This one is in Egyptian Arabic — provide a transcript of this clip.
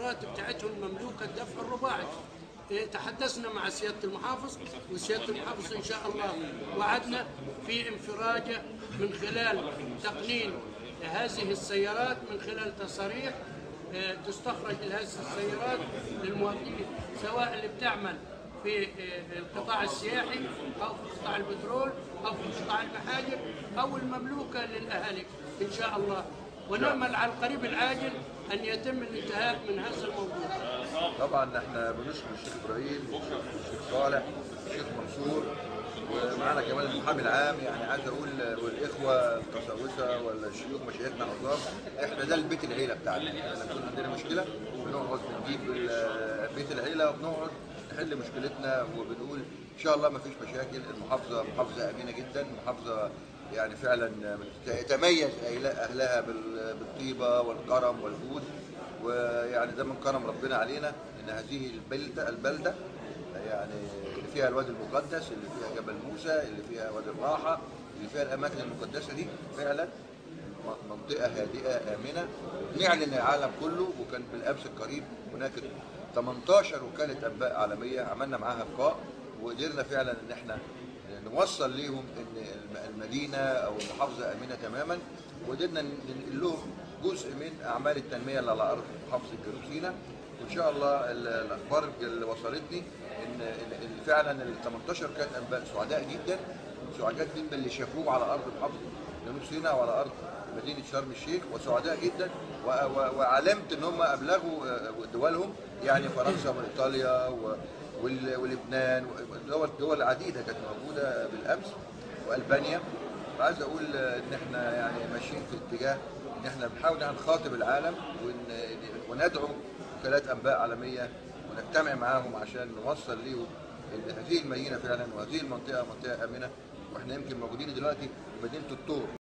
السيارات بتاعتهم مملوكه الدفع الرباعي إيه، تحدثنا مع سياده المحافظ وسياده المحافظ ان شاء الله وعدنا في انفراجه من خلال تقنين هذه السيارات من خلال تصاريح آه، تستخرج هذه السيارات للمواطنين سواء اللي بتعمل في آه، القطاع السياحي او في قطاع البترول او في قطاع المحاجر او المملوكه للاهالي ان شاء الله ونامل على القريب العاجل ان يتم الانتهاء من هذا الموضوع. طبعا احنا بنشكر الشيخ ابراهيم والشيخ صالح والشيخ منصور ومعانا كمان المحامي العام يعني عايز اقول والاخوه القساوسه ولا الشيوخ مشايخنا عظام احنا ده البيت العيله بتاعنا لما يكون عندنا مشكله بنقعد بنجيب ال- بيت العيله وبنقعد نحل مشكلتنا وبنقول ان شاء الله ما فيش مشاكل المحافظه محافظه امينه جدا محافظه يعني فعلا تتميز اهلها بال- بالطيبه والكرم والجود ويعني ده من كرم ربنا علينا ان هذه البلده البلده يعني اللي فيها الوادي المقدس اللي فيها جبل موسى اللي فيها وادي الراحه اللي فيها الاماكن المقدسه دي فعلا م- منطقه هادئه امنه نعلن العالم كله وكان بالامس القريب هناك 18 وكاله انباء عالميه عملنا معاها لقاء وقدرنا فعلا ان احنا نوصل ليهم ان الم- المدينه او المحافظه امنه تماما وقدرنا ننقل لهم جزء من اعمال التنميه اللي على ارض محافظه جنوب سيناء وان شاء الله ال- الاخبار اللي وصلتني ان إن- إن فعلا ال 18 كانت انباء سعداء جدا سعداء جدا اللي شافوه على ارض محافظه جنوب سيناء وعلى ارض مدينه شرم الشيخ وسعداء جدا و- و- وعلمت ان هم ابلغوا آه، دولهم يعني فرنسا وايطاليا و- وال- ولبنان ودول دول عديده كانت موجوده بالامس والبانيا فعايز اقول ان احنا يعني ماشيين في اتجاه ان احنا بنحاول ان نخاطب العالم ون- وندعو وكالات انباء عالميه ونجتمع معاهم عشان نوصل ليهم ان هذه المدينه فعلا وهذه المنطقه منطقه امنه واحنا يمكن موجودين دلوقتي في مدينه الطور